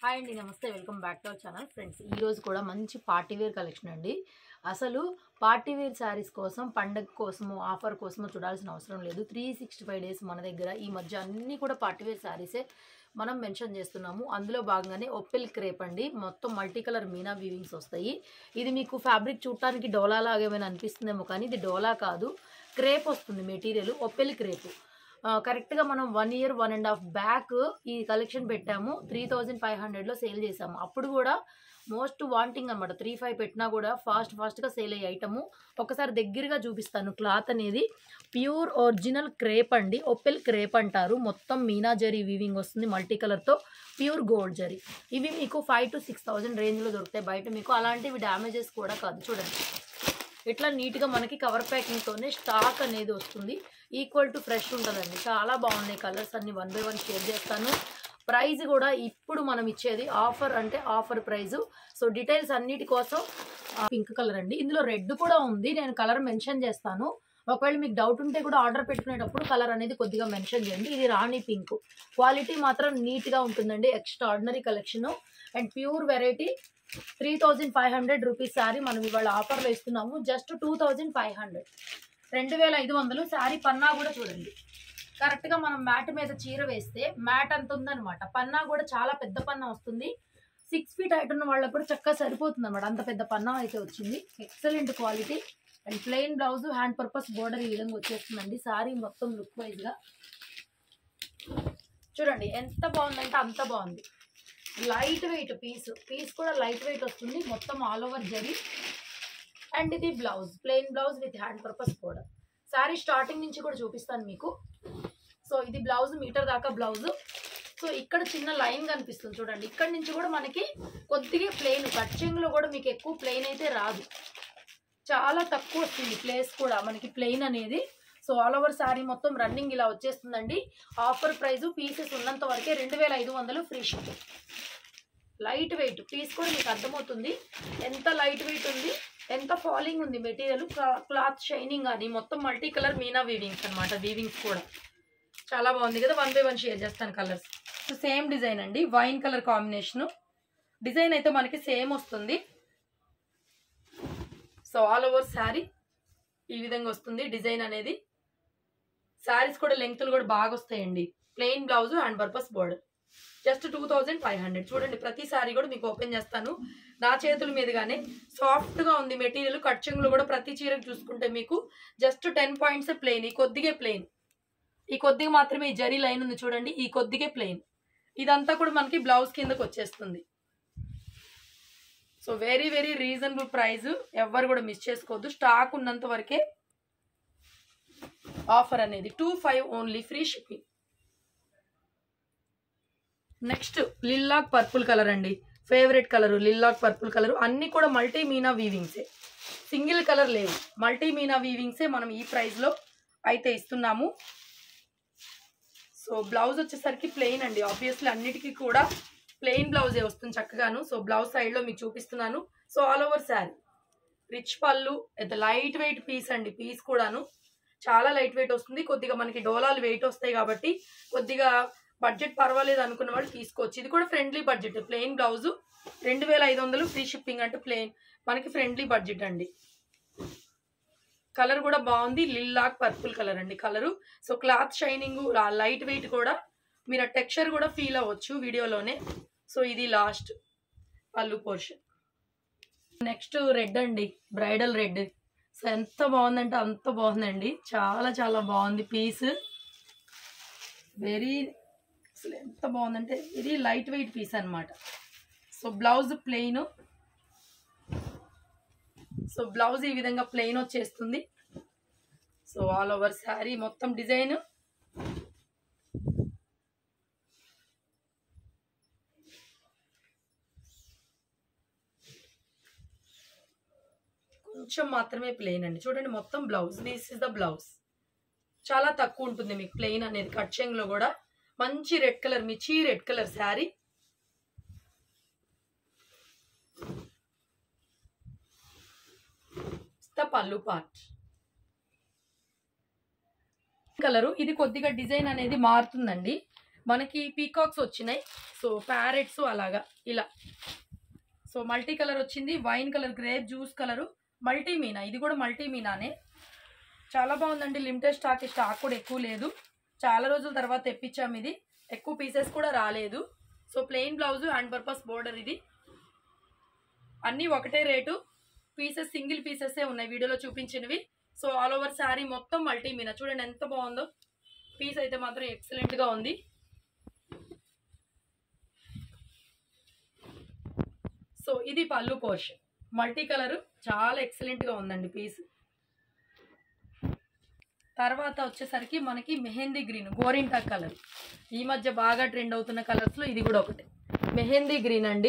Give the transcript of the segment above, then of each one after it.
hi అండి నమస్తే welcome back to our channel friends ఈ రోజు కూడా మంచి పార్టీ వేర్ కలెక్షన్ అండి అసలు పార్టీ వేర్ శారీస్ కోసం పండగ కోసము ఆఫర్ కోసము చూడాల్సిన అవసరం లేదు త్రీ సిక్స్టీ ఫైవ్ డేస్ మన దగ్గర ఈ మధ్య అన్నీ కూడా పార్టీ వేర్ శారీసే మనం మెన్షన్ చేస్తున్నాము అందులో భాగంగానే ఒప్పెల్ క్రేప్ అండి మొత్తం మల్టీ కలర్ మీనా వీవింగ్స్ వస్తాయి ఇది మీకు ఫ్యాబ్రిక్ చూడటానికి డోలా లాగా ఏమైనా అనిపిస్తుందేమో కానీ ఇది డోలా కాదు క్రేప్ వస్తుంది మెటీరియల్ ఒప్పెల్ క్రేప్ ఆ, కరెక్ట్గా మనం one year one and half back ఈ కలెక్షన్ పెట్టాము త్రీ థౌజండ్ ఫైవ్ హండ్రెడ్లో సేల్ చేసాము అప్పుడు కూడా మోస్ట్ వాంటింగ్ అనమాట త్రీ ఫైవ్ పెట్టినా కూడా ఫాస్ట్ ఫాస్ట్గా సేల్ అయ్యే ఐటము ఒకసారి దగ్గరగా చూపిస్తాను క్లాత్ అనేది ప్యూర్ ఒరిజినల్ క్రేప్ అండి ఒప్పెల్ క్రేప్ అంటారు మొత్తం మీనా జరీ వీవింగ్ వస్తుంది మల్టీ కలర్తో ప్యూర్ గోల్డ్ జరీ ఇవి మీకు ఫైవ్ టు సిక్స్ థౌజండ్ రేంజ్లో దొరుకుతాయి బయట మీకు అలాంటివి డ్యామేజెస్ కూడా కాదు చూడండి ఇట్లా నీట్గా మనకి కవర్ ప్యాకింగ్తోనే స్టాక్ అనేది వస్తుంది ఈక్వల్ టు ఫ్రెష్ ఉంటుందండి చాలా బాగున్నాయి కలర్స్ అన్ని వన్ బై వన్ షేర్ చేస్తాను ప్రైస్ కూడా ఇప్పుడు మనం ఇచ్చేది ఆఫర్ అంటే ఆఫర్ ప్రైస్ సో డీటెయిల్స్ అన్నిటి కోసం పింక్ కలర్ అండి ఇందులో రెడ్ కూడా ఉంది నేను కలర్ మెన్షన్ చేస్తాను ఒకవేళ మీకు డౌట్ ఉంటే కూడా ఆర్డర్ పెట్టుకునేటప్పుడు కలర్ అనేది కొద్దిగా మెన్షన్ చేయండి ఇది రాణి పింక్ క్వాలిటీ మాత్రం నీట్గా ఉంటుందండి extraordinary collection and pure variety three thousand five hundred rupees sari మనం ఇవాళ ఆఫర్లో ఇస్తున్నాము just two thousand five hundred రెండు వేల ఐదు వందలు శారీ పన్నా కూడా చూడండి కరెక్ట్గా మనం మ్యాట్ మీద చీర వేస్తే మ్యాట్ అంత ఉందన్నమాట పన్నా కూడా చాలా పెద్ద పన్నా వస్తుంది సిక్స్ ఫీట్ హైట్ ఉన్న వాళ్ళకు కూడా చక్కగా సరిపోతుంది అనమాట అంత పెద్ద పన్నా అయితే వచ్చింది excellent quality and plain blouse hand purpose border ఈ విధంగా వచ్చేస్తుందండి శారీ మొత్తం లుక్ వైజ్గా చూడండి ఎంత బాగుందంటే అంత బాగుంది లైట్ వెయిట్ పీస్ పీస్ కూడా లైట్ వెయిట్ వస్తుంది మొత్తం ఆల్ ఓవర్ జరీ అండ్ ఇది blouse plain blouse with hand purpose కూడా శారీ స్టార్టింగ్ నుంచి కూడా చూపిస్తాను మీకు సో ఇది బ్లౌజ్ మీటర్ దాకా బ్లౌజ్ సో ఇక్కడ చిన్న లైన్ కనిపిస్తుంది చూడండి ఇక్కడ నుంచి కూడా మనకి కొద్దిగా ప్లెయిన్ కట్చింగ్లో కూడా మీకు ఎక్కువ ప్లెయిన్ అయితే రాదు చాలా తక్కువ వస్తుంది ప్లేస్ కూడా మనకి ప్లెయిన్ అనేది సో ఆల్ ఓవర్ శారీ మొత్తం రన్నింగ్ ఇలా వచ్చేస్తుందండి ఆఫర్ ప్రైస్ పీసెస్ ఉన్నంత వరకే రెండు వేల ఐదు వందలు free shipping light weight piece కూడా మీకు అర్థమవుతుంది ఎంత లైట్ వెయిట్ ఉంది ఎంత ఫాలింగ్ ఉంది మెటీరియల్ క్లాత్ షైనింగ్ అని మొత్తం మల్టీ కలర్ మీనా వీవింగ్స్ అనమాట వీవింగ్స్ కూడా చాలా బాగుంది కదా వన్ బై వన్ షేర్ చేస్తాను కలర్స్ సేమ్ డిజైన్ అండి వైన్ కలర్ కాంబినేషన్ డిజైన్ అయితే మనకి సేమ్ వస్తుంది సో ఆల్ ఓవర్ శారీ ఈ విధంగా వస్తుంది డిజైన్ అనేది శారీస్ కూడా లెంగ్త్లు కూడా బాగా వస్తాయండి plain blouse and purpose border just two thousand five hundred చూడండి ప్రతి సారీ కూడా మీకు ఓపెన్ చేస్తాను నా చేతుల మీదుగానే సాఫ్ట్ గా ఉంది మెటీరియల్ కట్చింగ్లు కూడా ప్రతి చీరకు చూసుకుంటే మీకు జస్ట్ టెన్ పాయింట్స్ ప్లెయిన్ ఈ కొద్దిగే ప్లెయిన్ ఈ కొద్దిగా మాత్రమే ఈ జరీ లైన్ ఉంది చూడండి ఈ కొద్దిగే ప్లెయిన్ ఇదంతా కూడా మనకి బ్లౌజ్ కిందకు వచ్చేస్తుంది so very very reasonable price ఎవ్వరు కూడా మిస్ చేసుకోవద్దు స్టాక్ ఉన్నంత వరకే ఆఫర్ అనేది two five only free shipping next lilac purple colour అండి favourite colour lilac purple colour అన్ని కూడా మల్టీ మీనా వీవింగ్సే సింగిల్ కలర్ లేవు మల్టీ మీనా వీవింగ్సే మనం ఈ ప్రైస్లో అయితే ఇస్తున్నాము సో బ్లౌజ్ వచ్చేసరికి ప్లెయిన్ అండి ఆబ్వియస్లీ అన్నిటికీ కూడా ప్లెయిన్ బ్లౌజే వస్తుంది చక్కగాను సో బ్లౌజ్ సైడ్లో మీకు చూపిస్తున్నాను so all over sari rich pallu అయితే లైట్ వెయిట్ పీస్ అండి పీస్ కూడాను చాలా లైట్ వెయిట్ వస్తుంది కొద్దిగా మనకి డోలాలు వెయిట్ వస్తాయి కాబట్టి కొద్దిగా బడ్జెట్ పర్వాలేదు అనుకున్న వాళ్ళు తీసుకోవచ్చు ఇది కూడా ఫ్రెండ్లీ బడ్జెట్ ప్లెయిన్ బ్లౌజ్ రెండు వేల ఐదు వందలు ఫ్రీ షిప్పింగ్ అంటే ప్లెయిన్ మనకి ఫ్రెండ్లీ బడ్జెట్ అండి కలర్ కూడా బాగుంది లిల్లాక్ పర్పుల్ కలర్ అండి colour so cloth shining light weight కూడా మీరు ఆ టెక్స్చర్ కూడా ఫీల్ అవ్వచ్చు వీడియోలోనే సో ఇది last pallu portion next red అండి బ్రైడల్ రెడ్ సో ఎంత బాగుందంటే అంత బాగుందండి చాలా చాలా బాగుంది పీస్ వెరీ అసలు ఎంత బాగుందంటే ఇది లైట్ వెయిట్ పీస్ అన్నమాట so blouse plain so blouse ఈ విధంగా ప్లెయిన్ వచ్చేస్తుంది సో ఆల్ ఓవర్ శారీ మొత్తం డిజైన్ కొంచెం మాత్రమే ప్లెయిన్ అండి చూడండి మొత్తం blouse this is the blouse చాలా తక్కువ ఉంటుంది మీకు ప్లెయిన్ అనేది కట్ లో కూడా మంచి రెడ్ కలర్ మిర్చి red colour sari the pallu part colour ఇది కొద్దిగా డిజైన్ అనేది మారుతుందండి మనకి పీకాక్స్ వచ్చినాయి సో ప్యారెట్స్ అలాగా ఇలా సో మల్టీ కలర్ వచ్చింది wine colour grape juice colour multi meena ఇది కూడా మల్టీ మీనానే చాలా బాగుందండి లిమిటెడ్ స్టాక్ స్టాక్ కూడా ఎక్కువ లేదు చాలా రోజుల తర్వాత తెప్పించాము ఇది ఎక్కువ పీసెస్ కూడా రాలేదు so plain blouse and purpose border ఇది అన్నీ ఒకటే రేటు పీసెస్ సింగిల్ పీసెస్ ఉన్నాయి వీడియోలో చూపించినవి సో ఆల్ ఓవర్ శారీ మొత్తం మల్టీ మీనా చూడండి ఎంత బాగుందో పీస్ అయితే మాత్రం ఎక్సలెంట్ గా ఉంది సో ఇది పళ్ళు పోర్షన్ మల్టీ కలర్ చాలా ఎక్సలెంట్ గా ఉందండి పీస్ తర్వాత వచ్చేసరికి మనకి మెహందీ గ్రీన్ గోరింటా కలర్ ఈ మధ్య బాగా ట్రెండ్ అవుతున్న కలర్స్ లో ఇది కూడా ఒకటి మెహందీ గ్రీన్ అండి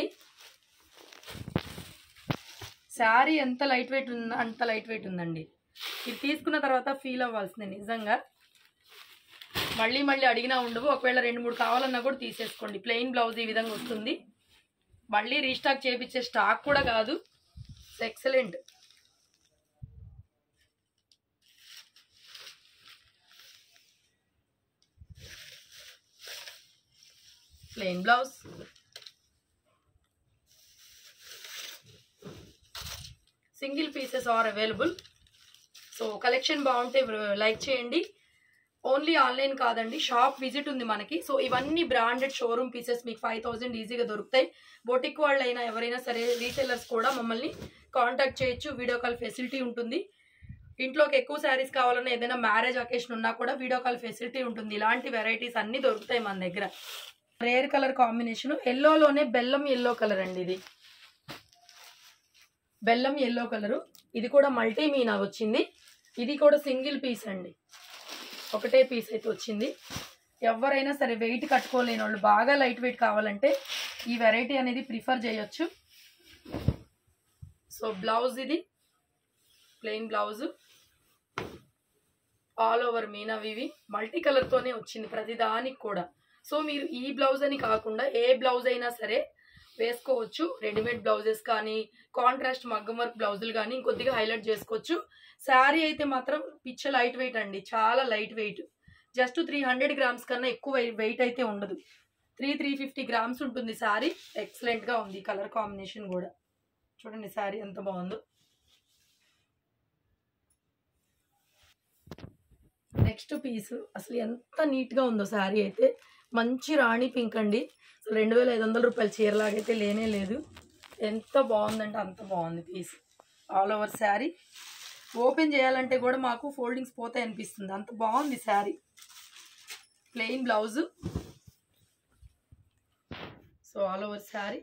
శారీ ఎంత లైట్ వెయిట్ ఉందో అంత లైట్ వెయిట్ ఉందండి ఇది తీసుకున్న తర్వాత ఫీల్ అవ్వాల్సిందే నిజంగా మళ్ళీ మళ్ళీ అడిగినా ఉండవు ఒకవేళ రెండు మూడు కావాలన్నా కూడా తీసేసుకోండి ప్లెయిన్ బ్లౌజ్ ఈ విధంగా వస్తుంది మళ్ళీ రీస్టాక్ చేపించే స్టాక్ కూడా కాదు excellent plain blouse single pieces are available so collection బాగుంటే లైక్ చేయండి ఓన్లీ ఆన్లైన్ కాదండి షాప్ విజిట్ ఉంది మనకి సో ఇవన్నీ బ్రాండెడ్ షోరూమ్ పీసెస్ మీకు ఫైవ్ థౌసండ్ ఈజీగా దొరుకుతాయి బొటిక్ వాళ్ళైనా ఎవరైనా సరే రీసెల్లర్స్ కూడా మమ్మల్ని కాంటాక్ట్ చేయొచ్చు వీడియో కాల్ ఫెసిలిటీ ఉంటుంది ఇంట్లోకి ఎక్కువ శారీస్ కావాలన్నా ఏదైనా మ్యారేజ్ అకేషన్ ఉన్నా కూడా వీడియో కాల్ ఫెసిలిటీ ఉంటుంది ఇలాంటి వెరైటీస్ అన్నీ దొరుకుతాయి మన దగ్గర రేర్ కలర్ కాంబినేషన్ ఎల్లోలోనే బెల్లం ఎల్లో కలర్ అండి ఇది బెల్లం ఎల్లో కలరు ఇది కూడా మల్టీ మీనా వచ్చింది ఇది కూడా సింగిల్ పీస్ అండి ఒకటే పీస్ అయితే వచ్చింది ఎవరైనా సరే వెయిట్ కట్టుకోలేని వాళ్ళు బాగా లైట్ వెయిట్ కావాలంటే ఈ వెరైటీ అనేది ప్రిఫర్ చేయొచ్చు సో బ్లౌజ్ ఇది plain blouse all over meena వివి మల్టీ కలర్తోనే వచ్చింది ప్రతిదానికి కూడా సో మీరు ఈ బ్లౌజ్ అని కాకుండా ఏ బ్లౌజ్ అయినా సరే వేసుకోవచ్చు రెడీమేడ్ బ్లౌజెస్ కానీ కాంట్రాస్ట్ మగ్గం వర్క్ బ్లౌజులు కానీ ఇంకొద్దిగా హైలైట్ చేసుకోవచ్చు శారీ అయితే మాత్రం పిచ్చ లైట్ వెయిట్ అండి చాలా light weight just three hundred grams కన్నా ఎక్కువ వెయిట్ అయితే ఉండదు త్రీ త్రీ ఫిఫ్టీ గ్రామ్స్ ఉంటుంది శారీ ఎక్సలెంట్గా ఉంది కలర్ కాంబినేషన్ కూడా చూడండి శారీ ఎంత బాగుందో నెక్స్ట్ పీస్ అసలు ఎంత నీట్గా ఉందో శారీ అయితే మంచి రాణి పింక్ అండి అసలు రెండు వేల ఐదు వందల రూపాయల చీరలాగైతే లేనే లేదు ఎంత బాగుందంటే అంత బాగుంది piece all over sari open చేయాలంటే కూడా మాకు ఫోల్డింగ్స్ పోతాయి అనిపిస్తుంది అంత బాగుంది sari plain blouse so all over sari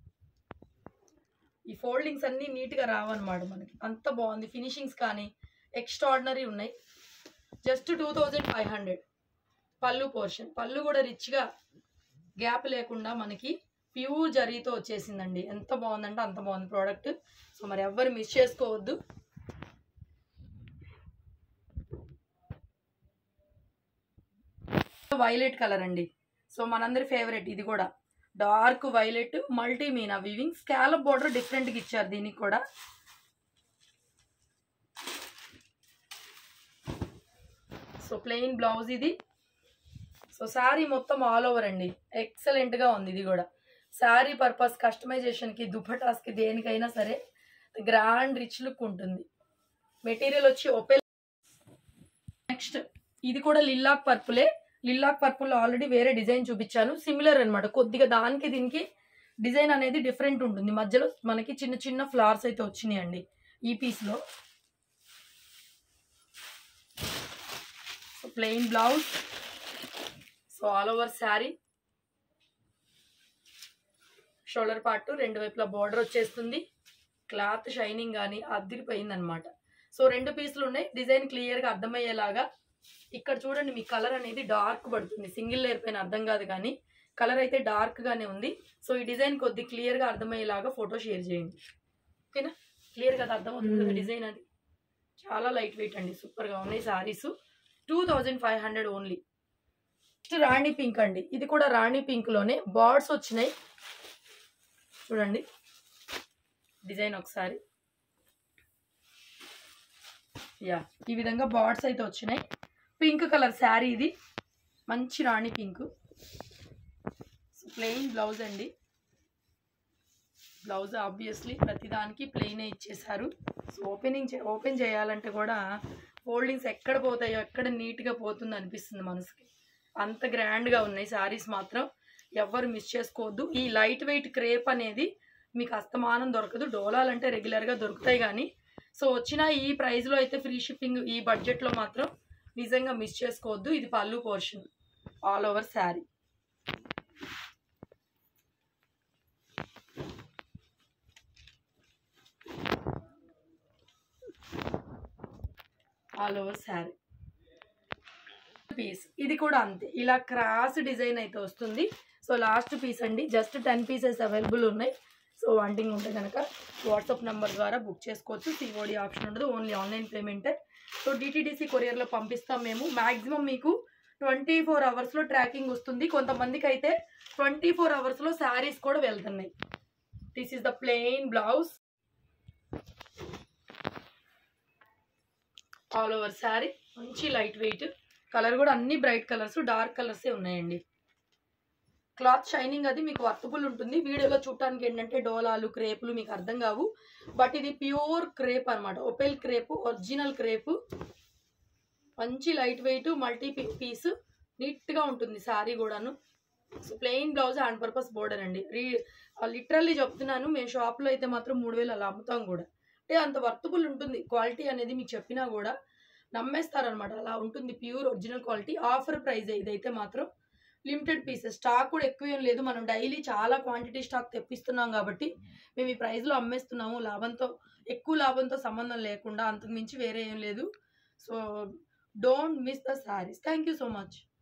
ఈ ఫోల్డింగ్స్ అన్నీ నీట్గా రావన్నమాట మనకి అంత బాగుంది ఫినిషింగ్స్ కానీ ఎక్స్ట్రాడినరీ ఉన్నాయి just two thousand five hundred pallu portion pallu కూడా రిచ్గా గ్యాప్ లేకుండా మనకి ప్యూర్ జరీతో వచ్చేసిందండి ఎంత బాగుందంటే అంత బాగుంది ప్రోడక్ట్ సో మరి ఎవ్వరు మిస్ చేసుకోవద్దు వైలెట్ కలర్ అండి సో మనందరి ఫేవరెట్ ఇది కూడా dark violet multi meena weaving scallop border డిఫరెంట్గా ఇచ్చారు దీనికి కూడా సో ప్లెయిన్ బ్లౌజ్ ఇది సో శారీ మొత్తం ఆల్ ఓవర్ అండి ఎక్సలెంట్గా ఉంది ఇది కూడా శారీ పర్పస్ కస్టమైజేషన్కి దుపటాస్కి దేనికైనా సరే గ్రాండ్ రిచ్ లుక్ ఉంటుంది మెటీరియల్ వచ్చి ఓపెన్ నెక్స్ట్ ఇది కూడా లిల్లాక్ పర్పులే లిల్లాక్ పర్పుల్ ఆల్రెడీ వేరే డిజైన్ చూపించాను సిమిలర్ అన్నమాట కొద్దిగా దానికి దీనికి డిజైన్ అనేది డిఫరెంట్ ఉంటుంది మధ్యలో మనకి చిన్న చిన్న ఫ్లవర్స్ అయితే వచ్చినాయండి ఈ పీస్లో so plain blouse so all over sari shoulder part రెండు వైపులా బార్డర్ వచ్చేస్తుంది క్లాత్ షైనింగ్ కానీ అద్దరిపోయింది అనమాట సో రెండు పీసులు ఉన్నాయి డిజైన్ క్లియర్గా అర్థమయ్యేలాగా ఇక్కడ చూడండి మీ కలర్ అనేది డార్క్ పడుతుంది సింగిల్ లేయర్ పైన అర్థం కాదు కానీ కలర్ అయితే డార్క్గానే ఉంది సో ఈ డిజైన్ కొద్ది క్లియర్గా అర్థమయ్యేలాగా ఫోటో షేర్ చేయండి ఓకేనా క్లియర్గా అర్థమవుతుంది కదా డిజైన్ అది చాలా లైట్ వెయిట్ అండి సూపర్గా ఉన్నాయి saris two thousand five hundred only next rani pink అండి ఇది కూడా రాణి పింక్లోనే బార్డ్స్ వచ్చినాయి చూడండి డిజైన్ ఒకసారి యా ఈ విధంగా బార్డ్స్ అయితే వచ్చినాయి పింక్ కలర్ శారీ ఇది మంచి rani pink so plain blouse అండి బ్లౌజ్ ఆబ్వియస్లీ ప్రతిదానికి ప్లెయినే ఇచ్చేసారు సో ఓపెనింగ్ చే ఓపెన్ చేయాలంటే కూడా ఫోల్డింగ్స్ ఎక్కడ పోతాయో ఎక్కడ నీట్గా పోతుందో అనిపిస్తుంది మనసుకి అంత గ్రాండ్గా ఉన్నాయి శారీస్ మాత్రం ఎవ్వరు మిస్ చేసుకోవద్దు ఈ లైట్ వెయిట్ క్రేప్ అనేది మీకు అస్తమానం దొరకదు డోలాలంటే రెగ్యులర్గా దొరుకుతాయి కానీ సో వచ్చిన ఈ ప్రైస్లో అయితే ఫ్రీ షిప్పింగ్ ఈ బడ్జెట్లో మాత్రం నిజంగా మిస్ చేసుకోవద్దు ఇది pallu portion all over sari all over sari piece ఇది కూడా అంతే ఇలా క్రాస్ డిజైన్ అయితే వస్తుంది సో లాస్ట్ పీస్ అండి జస్ట్ టెన్ పీసెస్ అవైలబుల్ ఉన్నాయి సో వాంటింగ్ ఉంటే కనుక వాట్సాప్ నెంబర్ ద్వారా బుక్ చేసుకోవచ్చు సిఓడి ఆప్షన్ ఉండదు ఓన్లీ ఆన్లైన్ పేమెంటే సో డిటీడీసీ కొరియర్లో పంపిస్తాం మేము మ్యాక్సిమం మీకు ట్వంటీ ఫోర్ అవర్స్లో ట్రాకింగ్ వస్తుంది కొంతమందికి అయితే ట్వంటీ ఫోర్ అవర్స్లో శారీస్ కూడా వెళ్తున్నాయి this is the plain blouse all over sari మంచి లైట్ వెయిట్ కలర్ కూడా అన్ని బ్రైట్ కలర్స్ డార్క్ కలర్సే ఉన్నాయండి క్లాత్ షైనింగ్ అది మీకు వర్తబుల్ ఉంటుంది వీడియోలో చూడటానికి ఏంటంటే డోలాలు క్రేపులు మీకు అర్థం కావు బట్ ఇది ప్యూర్ క్రేప్ అనమాట ఒపెల్ క్రేప్ ఒరిజినల్ క్రేప్ మంచి లైట్ వెయిట్ మల్టీ పీస్ నీట్గా ఉంటుంది శారీ కూడాను so plain blouse hand purpose border అండి రీ లిటరల్లీ చెప్తున్నాను మేము షాప్లో అయితే మాత్రం మూడు వేలు అలా అమ్ముతాం కూడా అంటే అంత వర్తబుల్ ఉంటుంది క్వాలిటీ అనేది మీకు చెప్పినా కూడా నమ్మేస్తారనమాట అలా ఉంటుంది pure original quality offer price ఇదైతే మాత్రం లిమిటెడ్ పీసెస్ స్టాక్ కూడా ఎక్కువ ఏం లేదు మనం డైలీ చాలా క్వాంటిటీ స్టాక్ తెప్పిస్తున్నాం కాబట్టి మేము ఈ ప్రైస్లో అమ్మేస్తున్నాము లాభంతో ఎక్కువ లాభంతో సంబంధం లేకుండా అంతకు మించి వేరే ఏం లేదు so don't miss the saris thank you so much